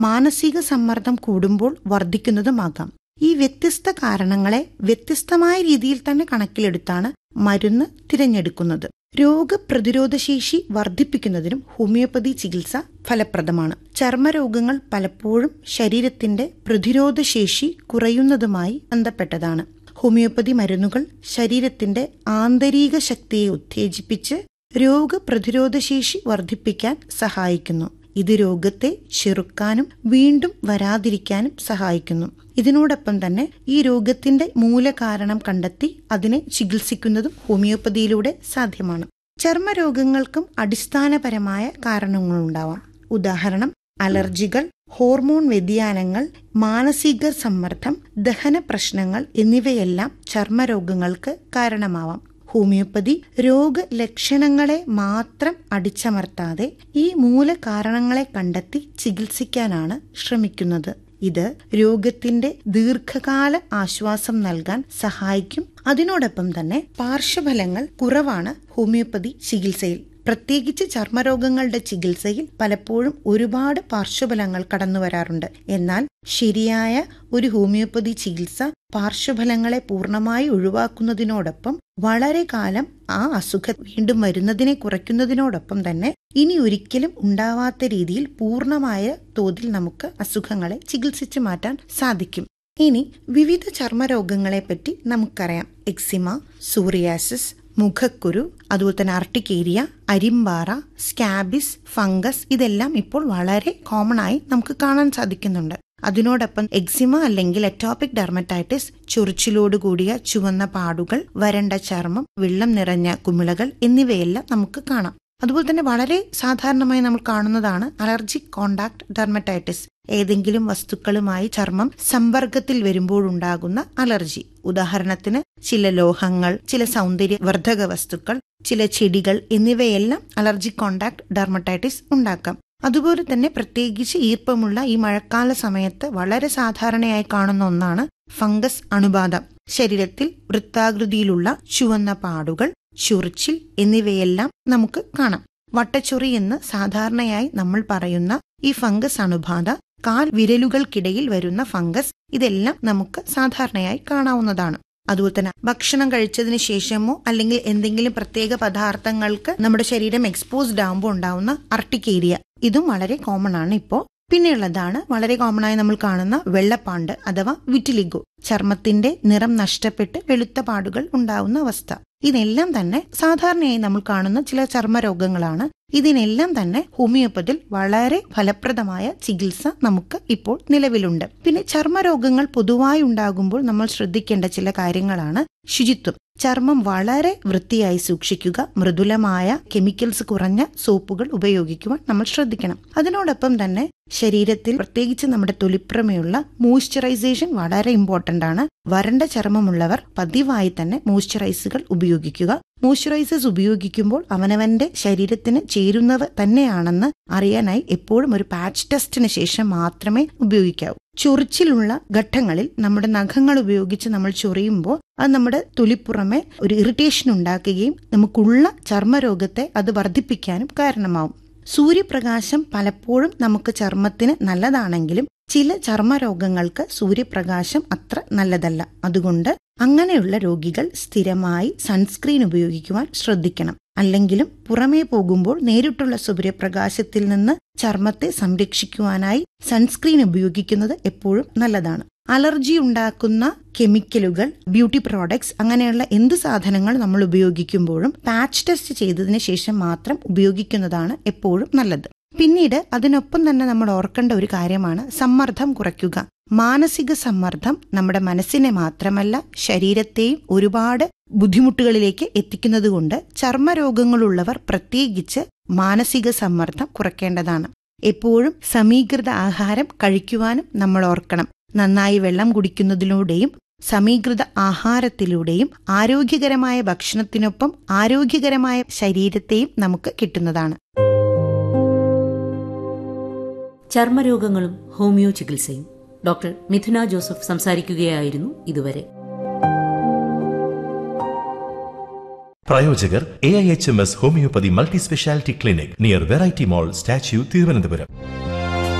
മാനസിക സമ്മർദ്ദം കൂടുമ്പോൾ വർദ്ധിക്കുന്നതുമാകാം ഈ വ്യത്യസ്ത കാരണങ്ങളെ വ്യത്യസ്തമായ രീതിയിൽ തന്നെ കണക്കിലെടുത്താണ് മരുന്ന് തിരഞ്ഞെടുക്കുന്നത് രോഗപ്രതിരോധശേഷി വർദ്ധിപ്പിക്കുന്നതിനും ഹോമിയോപ്പതി ചികിത്സ ഫലപ്രദമാണ് ചർമ്മരോഗങ്ങൾ പലപ്പോഴും ശരീരത്തിന്റെ പ്രതിരോധശേഷി കുറയുന്നതുമായി ബന്ധപ്പെട്ടതാണ് ഹോമിയോപ്പതി മരുന്നുകൾ ശരീരത്തിന്റെ ആന്തരിക ശക്തിയെ ഉത്തേജിപ്പിച്ച് രോഗപ്രതിരോധശേഷി വർദ്ധിപ്പിക്കാൻ സഹായിക്കുന്നു ഇത് രോഗത്തെ ചെറുക്കാനും വീണ്ടും വരാതിരിക്കാനും സഹായിക്കുന്നു ഇതിനോടൊപ്പം തന്നെ ഈ രോഗത്തിന്റെ മൂലകാരണം കണ്ടെത്തി അതിനെ ചികിത്സിക്കുന്നതും ഹോമിയോപ്പതിയിലൂടെ സാധ്യമാണ് ചർമ്മരോഗങ്ങൾക്കും അടിസ്ഥാനപരമായ കാരണങ്ങളുണ്ടാവാം ഉദാഹരണം അലർജികൾ ഹോർമോൺ വ്യതിയാനങ്ങൾ മാനസിക സമ്മർദ്ദം ദഹന പ്രശ്നങ്ങൾ എന്നിവയെല്ലാം ചർമ്മരോഗങ്ങൾക്ക് കാരണമാവാം ഹോമിയോപ്പതി രോഗലക്ഷണങ്ങളെ മാത്രം അടിച്ചമർത്താതെ ഈ മൂലകാരണങ്ങളെ കണ്ടെത്തി ചികിത്സിക്കാനാണ് ശ്രമിക്കുന്നത് ഇത് രോഗത്തിന്റെ ദീർഘകാല ആശ്വാസം നൽകാൻ സഹായിക്കും അതിനോടൊപ്പം തന്നെ പാർശ്വഫലങ്ങൾ കുറവാണ് ഹോമിയോപ്പതി ചികിത്സയിൽ പ്രത്യേകിച്ച് ചർമ്മരോഗങ്ങളുടെ ചികിത്സയിൽ പലപ്പോഴും ഒരുപാട് പാർശ്വഫലങ്ങൾ കടന്നു വരാറുണ്ട് എന്നാൽ ശരിയായ ഒരു ഹോമിയോപ്പതി ചികിത്സ പാർശ്വഫലങ്ങളെ പൂർണ്ണമായി ഒഴിവാക്കുന്നതിനോടൊപ്പം വളരെ കാലം ആ അസുഖം വീണ്ടും വരുന്നതിനെ കുറയ്ക്കുന്നതിനോടൊപ്പം തന്നെ ഇനി ഒരിക്കലും ഉണ്ടാവാത്ത രീതിയിൽ പൂർണ്ണമായ തോതിൽ നമുക്ക് അസുഖങ്ങളെ ചികിത്സിച്ചു മാറ്റാൻ സാധിക്കും ഇനി വിവിധ ചർമ്മരോഗങ്ങളെപ്പറ്റി നമുക്കറിയാം എക്സിമ സൂറിയാസിസ് മുഖക്കുരു അതുപോലെ തന്നെ അർട്ടിക്കേരിയ അരിമ്പാറ സ്കാബിസ് ഫംഗസ് ഇതെല്ലാം ഇപ്പോൾ വളരെ കോമൺ ആയി നമുക്ക് കാണാൻ സാധിക്കുന്നുണ്ട് അതിനോടൊപ്പം എക്സിമ അല്ലെങ്കിൽ എറ്റോപിക് ഡെർമറ്റൈറ്റിസ് ചൊറിച്ചിലോട് കൂടിയ ചുവന്ന പാടുകൾ വരണ്ട ചർമ്മം വെള്ളം നിറഞ്ഞ കുമിളകൾ എന്നിവയെല്ലാം നമുക്ക് കാണാം അതുപോലെ തന്നെ വളരെ സാധാരണമായി നമ്മൾ കാണുന്നതാണ് അലർജിക് കോണ്ടാക്ട് ഡെർമറ്റൈറ്റിസ് ഏതെങ്കിലും വസ്തുക്കളുമായി ചർമ്മം സമ്പർക്കത്തിൽ വരുമ്പോഴുണ്ടാകുന്ന അലർജി ഉദാഹരണത്തിന് ചില ലോഹങ്ങൾ ചില സൗന്ദര്യവർദ്ധക വസ്തുക്കൾ ചില ചെടികൾ എന്നിവയെല്ലാം അലർജിക് കോണ്ടാക്ട് ഡെർമറ്റൈറ്റിസ് ഉണ്ടാക്കാം അതുപോലെ തന്നെ പ്രത്യേകിച്ച് ഈർപ്പമുള്ള ഈ മഴക്കാല സമയത്ത് വളരെ സാധാരണയായി കാണുന്ന ഒന്നാണ് ഫംഗസ് അണുബാധ ശരീരത്തിൽ വൃത്താകൃതിയിലുള്ള ചുവന്ന പാടുകൾ ചൊറിച്ചിൽ എന്നിവയെല്ലാം നമുക്ക് കാണാം വട്ടച്ചൊറി എന്ന് സാധാരണയായി നമ്മൾ പറയുന്ന ഈ ഫംഗസ് അണുബാധ കാൽ വിരലുകൾക്കിടയിൽ വരുന്ന ഫംഗസ് ഇതെല്ലാം നമുക്ക് സാധാരണയായി കാണാവുന്നതാണ് അതുപോലെ തന്നെ ഭക്ഷണം കഴിച്ചതിന് ശേഷമോ അല്ലെങ്കിൽ എന്തെങ്കിലും പ്രത്യേക പദാർത്ഥങ്ങൾക്ക് നമ്മുടെ ശരീരം എക്സ്പോസ്ഡ് ആകുമ്പോൾ ഉണ്ടാവുന്ന അർട്ടിക്കേരിയ ഇതും വളരെ കോമൺ ആണ് ഇപ്പോൾ പിന്നെയുള്ളതാണ് വളരെ കോമൺ ആയി നമ്മൾ കാണുന്ന വെള്ളപ്പാണ്ട് അഥവാ വിറ്റിലിഗോ ചർമ്മത്തിന്റെ നിറം നഷ്ടപ്പെട്ട് വെളുത്ത പാടുകൾ ഉണ്ടാവുന്ന അവസ്ഥ ഇതെല്ലാം തന്നെ സാധാരണയായി നമ്മൾ കാണുന്ന ചില ചർമ്മരോഗങ്ങളാണ് ഇതിനെല്ലാം തന്നെ ഹോമിയോപ്പതിൽ വളരെ ഫലപ്രദമായ ചികിത്സ നമുക്ക് ഇപ്പോൾ നിലവിലുണ്ട് പിന്നെ ചർമ്മരോഗങ്ങൾ പൊതുവായി ഉണ്ടാകുമ്പോൾ നമ്മൾ ശ്രദ്ധിക്കേണ്ട ചില കാര്യങ്ങളാണ് ശുചിത്വം ചർമ്മം വളരെ വൃത്തിയായി സൂക്ഷിക്കുക മൃദുലമായ കെമിക്കൽസ് കുറഞ്ഞ സോപ്പുകൾ ഉപയോഗിക്കുവാൻ നമ്മൾ ശ്രദ്ധിക്കണം അതിനോടൊപ്പം തന്നെ ശരീരത്തിൽ പ്രത്യേകിച്ച് നമ്മുടെ തൊലിപ്പുറമെയുള്ള മോയ്സ്ചറൈസേഷൻ വളരെ ഇമ്പോർട്ടന്റ് ആണ് വരണ്ട ചർമ്മമുള്ളവർ പതിവായി തന്നെ മോയ്സ്ചറൈസുകൾ ഉപയോഗിക്കുക മോയ്സ്ചറൈസേഴ്സ് ഉപയോഗിക്കുമ്പോൾ അവനവന്റെ ശരീരത്തിന് ചേരുന്നവ തന്നെയാണെന്ന് അറിയാനായി എപ്പോഴും ഒരു പാച്ച് ടെസ്റ്റിന് ശേഷം മാത്രമേ ഉപയോഗിക്കാവൂ ചൊറിച്ചിലുള്ള ഘട്ടങ്ങളിൽ നമ്മുടെ നഖങ്ങൾ ഉപയോഗിച്ച് നമ്മൾ ചൊറിയുമ്പോൾ അത് നമ്മുടെ തൊലിപ്പുറമെ ഒരു ഇറിറ്റേഷൻ ഉണ്ടാക്കുകയും നമുക്കുള്ള ചർമ്മരോഗത്തെ അത് വർദ്ധിപ്പിക്കാനും കാരണമാവും സൂര്യപ്രകാശം പലപ്പോഴും നമുക്ക് ചർമ്മത്തിന് നല്ലതാണെങ്കിലും ചില ചർമ്മരോഗങ്ങൾക്ക് സൂര്യപ്രകാശം അത്ര നല്ലതല്ല അതുകൊണ്ട് അങ്ങനെയുള്ള രോഗികൾ സ്ഥിരമായി സൺസ്ക്രീൻ ഉപയോഗിക്കുവാൻ ശ്രദ്ധിക്കണം അല്ലെങ്കിലും പുറമേ പോകുമ്പോൾ നേരിട്ടുള്ള സൂര്യപ്രകാശത്തിൽ നിന്ന് ചർമ്മത്തെ സംരക്ഷിക്കുവാനായി സൺസ്ക്രീൻ ഉപയോഗിക്കുന്നത് എപ്പോഴും നല്ലതാണ് അലർജി ഉണ്ടാക്കുന്ന കെമിക്കലുകൾ ബ്യൂട്ടി പ്രോഡക്ട്സ് അങ്ങനെയുള്ള എന്ത് സാധനങ്ങൾ നമ്മൾ ഉപയോഗിക്കുമ്പോഴും പാച്ച് ടെസ്റ്റ് ചെയ്തതിന് ശേഷം മാത്രം ഉപയോഗിക്കുന്നതാണ് എപ്പോഴും നല്ലത് പിന്നീട് അതിനൊപ്പം തന്നെ നമ്മൾ ഓർക്കേണ്ട ഒരു കാര്യമാണ് സമ്മർദ്ദം കുറയ്ക്കുക മാനസിക സമ്മർദ്ദം നമ്മുടെ മനസ്സിനെ മാത്രമല്ല ശരീരത്തെയും ഒരുപാട് ബുദ്ധിമുട്ടുകളിലേക്ക് എത്തിക്കുന്നതുകൊണ്ട് ചർമ്മരോഗങ്ങളുള്ളവർ പ്രത്യേകിച്ച് മാനസിക സമ്മർദ്ദം കുറയ്ക്കേണ്ടതാണ് എപ്പോഴും സമീകൃത ആഹാരം കഴിക്കുവാനും നമ്മൾ ഓർക്കണം നന്നായി വെള്ളം കുടിക്കുന്നതിലൂടെയും സമീകൃത ആഹാരത്തിലൂടെയും ആരോഗ്യകരമായ ഭക്ഷണത്തിനൊപ്പം ആരോഗ്യകരമായ ശരീരത്തെയും നമുക്ക് കിട്ടുന്നതാണ് ചർമ്മരോഗങ്ങളും ഹോമിയോ ചികിത്സയും ഡോക്ടർ മിഥുന ജോസഫ് സംസാരിക്കുകയായിരുന്നു ഇതുവരെ പ്രായോജകർ A I H M S homeopathy multi speciality clinic near variety mall statue Thiruvananthapuram